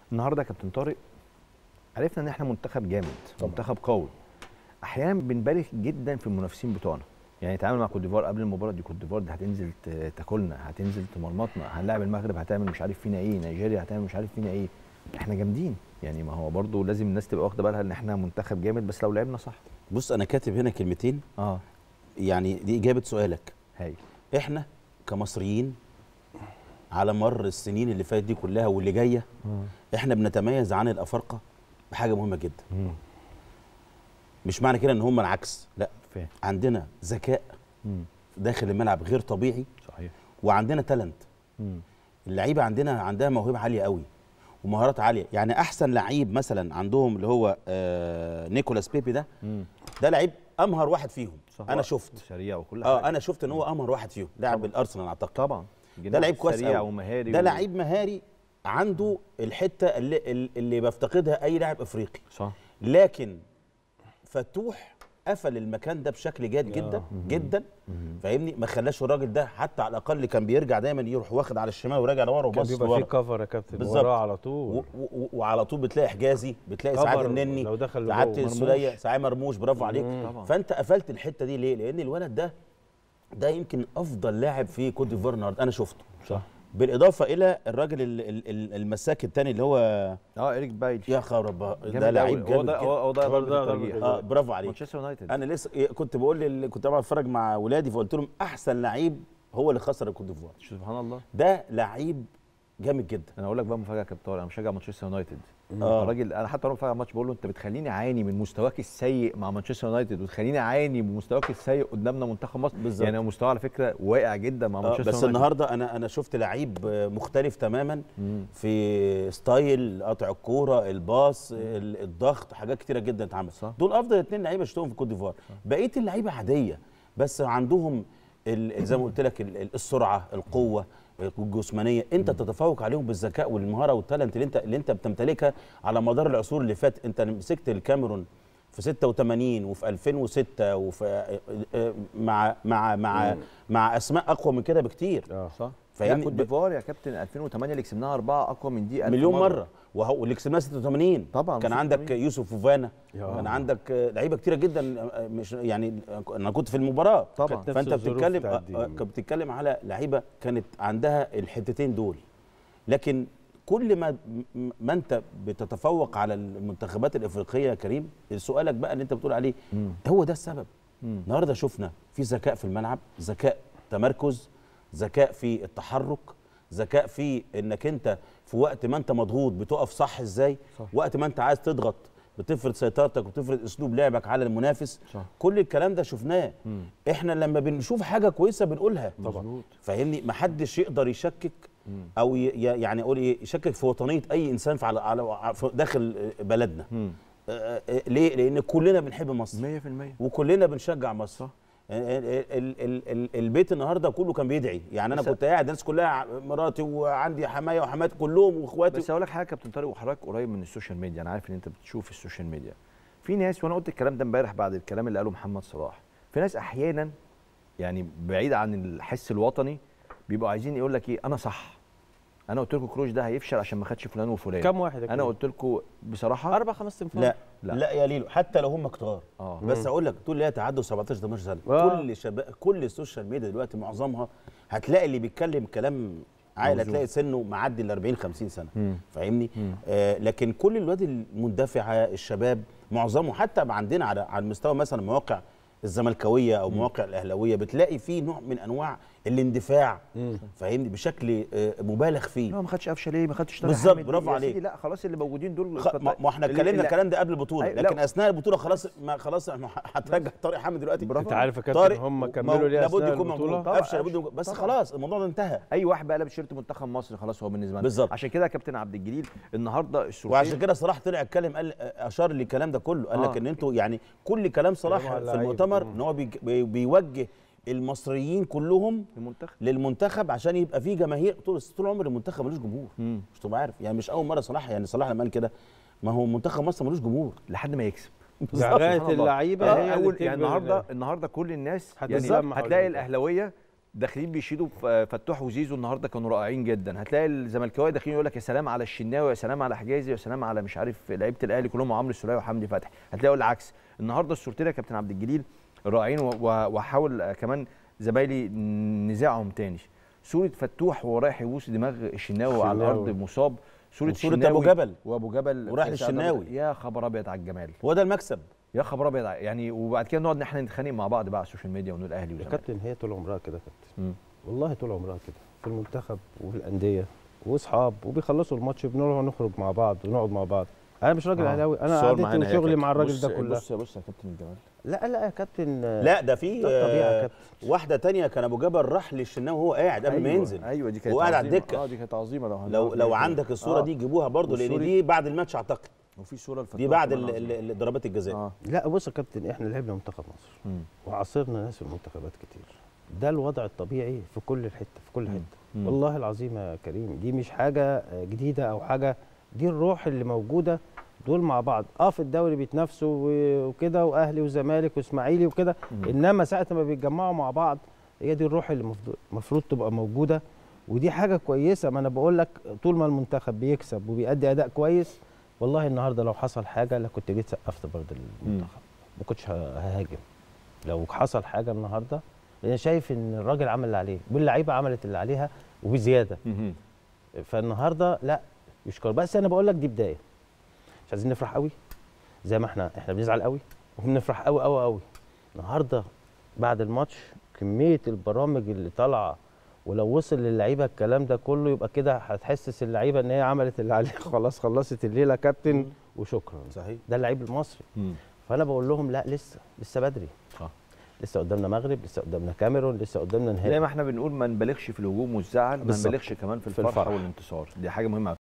النهارده يا كابتن طارق عرفنا ان احنا منتخب جامد طبعا. منتخب قوي احيانا بنبالغ جدا في المنافسين بتوعنا يعني تعامل مع كوت ديفوار قبل المباراه دي كوت ديفوار دي هتنزل ت- تاكلنا هتنزل تمرمطنا هنلاعب المغرب هتعمل مش عارف فينا ايه نيجيريا هتعمل مش عارف فينا ايه احنا جامدين يعني ما هو برضو لازم الناس تبقى واخده بالها ان احنا منتخب جامد بس لو لعبنا صح بص انا كاتب هنا كلمتين اه يعني دي اجابه سؤالك هاي احنا كمصريين على مر السنين اللي فاتت دي كلها واللي جايه احنا بنتميز عن الافارقه بحاجه مهمه جدا مش معنى كده ان هم العكس لا فاهم عندنا ذكاء مم. داخل الملعب غير طبيعي صحيح وعندنا تالنت مم. اللعيبه عندنا عندها موهبه عاليه قوي ومهارات عاليه يعني احسن لعيب مثلا عندهم اللي هو آه نيكولاس بيبي ده مم. ده لعيب امهر واحد فيهم صح. انا شفت سريع وكل حاجه اه انا شفت ان هو امهر واحد فيهم لاعب الارسنال اعتقد طبعا ده لعيب كويس سريع قوي. ومهاري ده و- لعيب مهاري عنده الحته اللي, اللي بفتقدها اي لاعب افريقي صح لكن فتوح قفل المكان ده بشكل جاد جدا جدا فاهمني ما خلاش الراجل ده حتى على الاقل كان بيرجع دايما يروح واخد على الشمال وراجع لورا كان وبص بيبقى فيه لورا كفر يا كابتن بالظبط. وراه على و- طول و- و- وعلى طول بتلاقي حجازي بتلاقي كفر سعاد النني لو دخل سعاد لجوه. السوليه مرموش. سعاد مرموش برافو عليك طبعا. فانت قفلت الحته دي ليه؟ لان الولد ده ده يمكن افضل لاعب في كوت ديفوار النهارده انا شفته صح بالاضافه الى الراجل ال- ال- ال- المساك الثاني اللي هو اه اريك بايج يا خرب ده جامد لعيب أوي. هو جامد ده جدا. هو هو ده هو ضربه ده الترجيح ضربة اه برافو عليك مانشستر يونايتد انا لسه إيه، كنت بقول لل- كنت طبعا اتفرج مع ولادي فقلت لهم احسن لعيب هو اللي خسر الكوت ديفوار سبحان الله ده لعيب جامد جدا انا اقول لك بقى مفاجاه يا كابتن طارق انا مشجع مانشستر يونايتد آه. الراجل انا حتى وانا بتفرج على الماتش بقول له انت بتخليني اعاني من مستواك السيء مع مانشستر يونايتد وتخليني اعاني من مستواك السيء قدامنا منتخب مصر بالظبط. يعني هو مستواه على فكره واقع جدا مع آه مانشستر بس يونايتد النهارده انا انا شفت لعيب آه، مختلف تماما في ستايل قطع الكوره الباص ال- الضغط حاجات كتيره جدا اتعملت صح. دول افضل اثنين لعيبه شفتهم في كوت ديفوار بقيه اللعيبه عاديه بس عندهم ال- زي ما قلت لك ال- ال- السرعه القوه الجسمانيه انت تتفوق عليهم بالذكاء والمهاره والتالنت اللي انت اللي انت بتمتلكها على مدار العصور اللي فات انت مسكت الكاميرون في 86 وفي 2006 وفي آه، آه، مع مع مع مع اسماء اقوى من كده بكتير اه صح فاهمني؟ فاهمني كوت ب- ديفوار يا كابتن 2008 اللي كسبناها اربعه اقوى من دي ألف مليون مره وهو واللي كسبناه 86 طبعاً، كان 86. عندك يوسف فوفانا يا كان الله. عندك آه، لعيبه كتيره جدا آه، مش يعني آه، انا كنت في المباراه طبعاً. كانت نفس فانت الظروف بتتكلم بتاعت آه، دي. آه، كنت بتتكلم على لعيبه كانت عندها الحتتين دول لكن كل ما م- ما انت بتتفوق على المنتخبات الافريقيه يا كريم سؤالك بقى اللي انت بتقول عليه هو ده السبب النهارده شفنا في ذكاء في الملعب ذكاء تمركز ذكاء في التحرك ذكاء في انك انت في وقت ما انت مضغوط بتقف صح ازاي صح. وقت ما انت عايز تضغط بتفرض سيطرتك وتفرض اسلوب لعبك على المنافس صح. كل الكلام ده شفناه احنا لما بنشوف حاجه كويسه بنقولها مظبوط فاهمني محدش يقدر يشكك او ي- ي- يعني اقول ايه يشكك في وطنيه اي انسان في على على في داخل بلدنا مم. آه، آه، ليه لان كلنا بنحب مصر 100% وكلنا بنشجع مصر ال- ال- ال- ال- البيت النهارده كله كان بيدعي يعني انا بس- كنت قاعد الناس كلها ع- مراتي وعندي حمايه وحماتي كلهم واخواتي بس اقول لك حاجه يا كابتن طارق وحضرتك قريب من السوشيال ميديا انا عارف ان انت بتشوف السوشيال ميديا في ناس وانا قلت الكلام ده امبارح بعد الكلام اللي قاله محمد صلاح في ناس احيانا يعني بعيد عن الحس الوطني بيبقوا عايزين يقول لك ايه انا صح انا قلت لكم كروش ده هيفشل عشان ما خدش فلان وفلان كم واحد يا انا كريم؟ قلت لكم بصراحه اربع خمس تنفار لا, لا. لا لا يا ليلو حتى لو هم كتار اه بس اقول لك طول اللي هي تعدوا 17 18 سنه آه. كل شباب كل السوشيال ميديا دلوقتي معظمها هتلاقي اللي بيتكلم كلام عاقل موزون. هتلاقي سنه معدي ال 40 50 سنه مم. فاهمني آه لكن كل الواد المندفعه الشباب معظمه حتى عندنا على على مستوى مثلا مواقع الزملكاويه او مواقع الاهلاويه بتلاقي فيه نوع من انواع الاندفاع فاهمني بشكل آه مبالغ فيه لا ما خدش قفشه ليه ما خدش طارق بالظبط، حامد برافو ليه؟ يا عليك. سيدي لا خلاص اللي موجودين دول خ- ما ما احنا اللي- اتكلمنا اللي- الكلام ده قبل البطوله أيوة، لا. لكن اثناء البطوله خلاص ما خلاص احنا هترجع طارق حامد دلوقتي برافو انت عارف يا كابتن طارق هم ما- كملوا ليه لابد اثناء يكون البطوله موجود طبعا. قفشه لابد يكون- بس طبعا. خلاص الموضوع ده انتهى اي واحد بقى لابس شيرت منتخب مصر خلاص هو بالنسبه لنا بالظبط. عشان كده يا كابتن عبد الجليل النهارده الصورتين وعشان كده صلاح طلع اتكلم قال اشار للكلام ده كله قال لك آه. ان انتوا يعني كل كلام صلاح كلام على في اللعيبة. المؤتمر مم. ان هو بيج- بي- بيوجه المصريين كلهم المنتخب للمنتخب عشان يبقى فيه جماهير طول طول عمر المنتخب ملوش جمهور مم. مش تبقى عارف يعني مش اول مره صلاح يعني صلاح لما قال كده ما هو منتخب مصر ملوش جمهور لحد ما يكسب زعلانة سبحان الله. اللعيبة آه، هي اللي أول بتجبر يعني النهارده ال- النهارده كل الناس هتتلم يعني حوالين هتلاقي المنتخب. الاهلاويه داخلين بيشيدوا ف- فتوح وزيزو النهارده كانوا رائعين جدا هتلاقي الزملكاويه داخلين يقول لك يا سلام على الشناوي يا سلام على حجازي يا سلام على مش عارف لعيبه الاهلي كلهم عمرو السوليه وحمدي فتحي هتلاقوا العكس النهارده الصورتين يا كابتن عبد الجليل رائعين و- و- واحاول آه، كمان زمايلي نزاعهم تاني صوره فتوح وهو رايح يبوس دماغ الشناوي على الشناوي. الارض مصاب صوره وصورة الشناوي أبو جبل. وابو جبل وراح في سعد للشناوي. أبو- يا خبر ابيض على الجمال هو ده المكسب يا خبر ابيض على- يعني وبعد كده نقعد ان احنا نتخانق مع بعض بقى على السوشيال ميديا ونقول اهلي يا وزمالك كابتن هي طول عمرها كده يا كابتن مم. والله طول عمرها كده في المنتخب وفي الانديه واصحاب وبيخلصوا الماتش بنروح نخرج مع بعض ونقعد مع بعض انا مش راجل آه. اهلاوي انا الصور قعدتي معانا يا وشغلي كابتن. مع الراجل بص- ده كلها بص بص يا كابتن الجمال لا لا يا كابتن لا ده في ده الطبيعي يا آه، كابتن. واحده تانية كان ابو جبل راح للشناوي وهو قاعد قبل ما أيوة، ينزل ايوه دي كانت وقاعد على عظيمة. الدكة. اه دي كانت عظيمه لو لو هنعرف لو نعمل عندك كده. الصوره آه. دي جيبوها برضو لان والصورة- دي بعد الماتش اعتقد وفي صوره لفتوح دي بعد كمان ال- عظيمة. ال- ضربات الجزاء اه لا بص يا كابتن احنا لعبنا منتخب مصر مم. وعاصرنا ناس في المنتخبات كتير ده الوضع الطبيعي في كل حته في كل مم. حته مم. والله العظيم يا كريم دي مش حاجه آه، جديده او حاجه دي الروح اللي موجوده دول مع بعض اه في الدوري بيتنافسوا و- وكده واهلي وزمالك واسماعيلي وكده مم. انما ساعه ما بيتجمعوا مع بعض هي دي الروح اللي مفضو- المفروض تبقى موجوده ودي حاجه كويسه ما انا بقول لك طول ما المنتخب بيكسب وبيأدي اداء كويس والله النهارده لو حصل حاجه لا كنت جيت سقفت برضه المنتخب ما كنتش ه- ههاجم لو حصل حاجه النهارده انا شايف ان الراجل عمل اللي عليه واللعيبه عملت اللي عليها وبزياده مهم. فالنهارده لا يشكر بس انا بقول لك دي بدايه مش عايزين نفرح قوي زي ما احنا احنا بنزعل قوي وبنفرح قوي قوي قوي النهارده بعد الماتش كميه البرامج اللي طالعه ولو وصل للعيبه الكلام ده كله يبقى كده هتحسس اللعيبه ان هي عملت اللي عليها خلاص خلصت الليله كابتن وشكرا صحيح ده اللعيب المصري مم. فانا بقول لهم لا لسه لسه بدري صح لسه قدامنا مغرب لسه قدامنا كاميرون لسه قدامنا زي نهائي ما احنا بنقول ما نبالغش في الهجوم والزعل ما بالظبط. نبالغش كمان في في الفرحه الفرح. والانتصار دي حاجه مهمه